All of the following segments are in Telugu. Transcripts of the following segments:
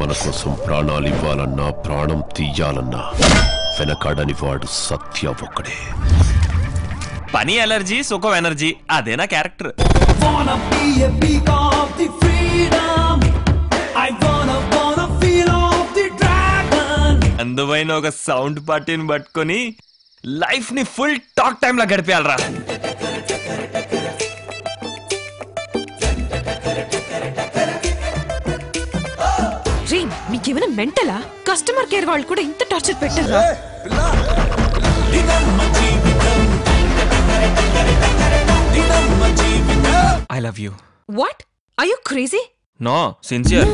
మన కోసం ప్రాణాలు ఇవ్వాలన్నా ప్రాణం తీయాలన్నా వెనకాడని వాడు సత్య ఒక్కడే పని ఎలర్జీ సుఖం ఎనర్జీ అదే నా character Wanna be a peak of the freedom. I wanna, wanna feel of the dragon. అందువైన ఒక సౌండ్ పార్టీని పట్టుకొని లైఫ్ ని ఫుల్ టాక్ టైమ్ లా గడిపేయాలరా రే మీకేమైనా మెంటలా కస్టమర్ కేర్ వాళ్ళు కూడా ఇంత టార్చర్ పెట్టారా I love you what I you crazy no sincere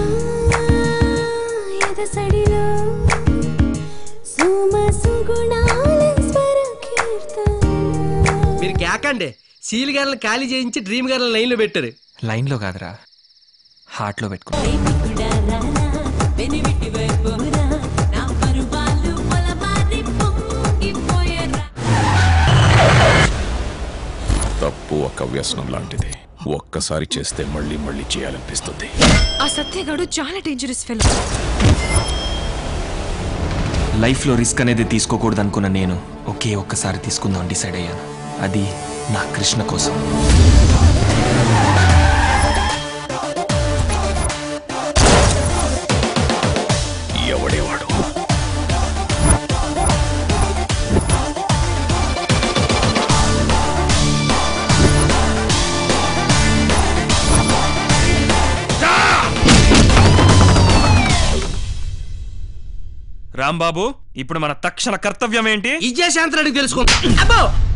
ఎదసడిలో సుమ సుగుణాల స్వర కీర్తన మీరు కేకండి సీల్ గారిని ఖాళీ చేయించి డ్రీమ్ గారిని లైన్ లో పెట్టారు లైన్ లో కాదురా హార్ట్ లో పెట్టుకో తప్పు ఒక వ్యసనం లాంటిది ఒక్కసారి చేస్తే మళ్ళీ మళ్ళీ చేయాలనిపిస్తుంది ఆ సత్యగాడు చాలా డేంజరస్ ఫెలో లైఫ్ లో రిస్క్ అనేది తీసుకోకూడదు అనుకున్న నేను ఒకే ఒక్కసారి తీసుకుందాం డిసైడ్ అయ్యాను అది నా కృష్ణ కోసం ఎవడేవాడు రాంబాబు ఇప్పుడు మన తక్షణ కర్తవ్యం ఏంటి విజయశాంతి రెడ్డికి తెలుసుకుందాం అబ్బో